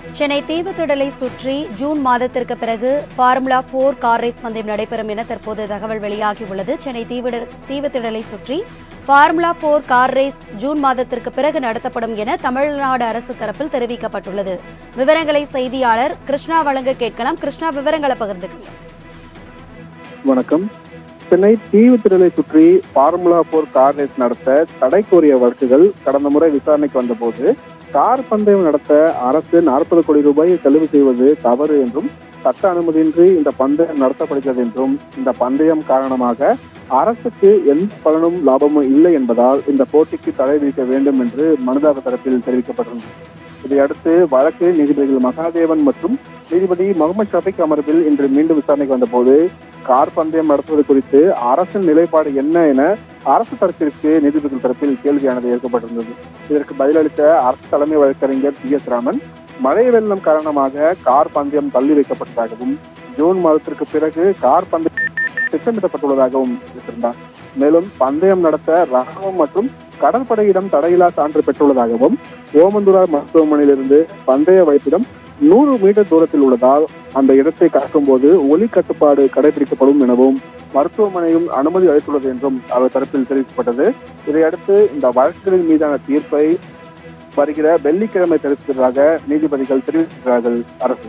சென்னை தீவுத்திடலை சுற்றி ஜூன் மாதத்திற்கு பிறகு ஃபார்முலா போர் கார் ரேஸ் பந்தயம் நடைபெறும் என தற்போது தகவல் வெளியாகியுள்ளது சென்னை தீவிட- தீவுத்திடலை சுற்றி formula four car race June மாதத்திற்கு பிறகு நடத்தப்படும் என தமிழ்நாடு அரசு தரப்பில் தெரிவிக்கப்பட்டுள்ளது விவரங்களை செய்தியாளர் கிருஷ்ணா வழங்க கேட்கலாம் கிருஷ்ணா விவரங்களை பகிர்ந்துக்குங்க வணக்கம் சென்னை தீவுத்திடலை சுற்றி ஃபார்முலா போர் கார் ரேஸ் நடத்த தடை கோரிய வழக்குகள் கடந்த முறை விசாரணைக்கு வந்தபோது கார் பந்தயம் நடத்த அரசு நாற்பது கோடி ரூபாயை செலவு செய்வது தவறு என்றும் சட்ட அனுமதியின்றி இந்த பந்தயம் நடத்தப்படுகிறது என்றும் இந்த பந்தயம் காரணமாக அரசுக்கு எந்த பலனும் லாபமும் இல்லை என்பதால் இந்த போட்டிக்கு தடை விதிக்க வேண்டும் என்று மனுதாரர் தரப்பில் தெரிவிக்கப்பட்டிருந்தது இதையடுத்து வழக்கு நீதிபதிகள் மகாதேவன் மற்றும் நீதிபதி முகமது ஷபிக் அமர்வில் இன்று மீண்டும் விசாரணைக்கு வந்தபோது கார் பந்தயம் நடத்துவது குறித்து அரசின் நிலைப்பாடு என்ன என அரசு தரப்பிற்கு நீதிபதிகள் தரப்பில் கேள்வியானது ஏற்கப்பட்டிருந்தது இதற்கு பதிலளித்த அரசு தலைமை வழக்கறிஞர் பி எஸ் ராமன் மழை வெள்ளம் காரணமாக கார் பந்தயம் தள்ளி வைக்கப்பட்டதாகவும் ஜூன் மாதத்திற்கு பிறகு கார் பந்தயம் திட்டமிடப்பட்டுள்ளதாகவும் தெரிவித்திருந்தார் மேலும் பந்தயம் நடத்த ராணுவம் மற்றும் கடற்படையிடம் தடையில்லா சான்று பெற்றுள்ளதாகவும் ஓமந்துரா மருத்துவமனையிலிருந்து பந்தய வைப்பிடம் நூறு மீட்டர் தூரத்தில் உள்ளதால் அந்த இடத்தை கடக்கும்போது ஒலி கட்டுப்பாடு கடைபிடிக்கப்படும் எனவும் மருத்துவமனையும் அனுமதி அளித்துள்ளது என்றும் அவர் தரப்பில் தெரிவிக்கப்பட்டது இதையடுத்து இந்த வழக்குகளின் மீதான தீர்ப்பை வருகிற வெள்ளிக்கிழமை தெரிவித்ததாக நீதிபதிகள் தெரிவித்திருக்கிறார்கள் அரசு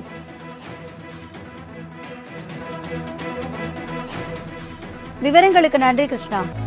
விவரங்களுக்கு நன்றி கிருஷ்ணா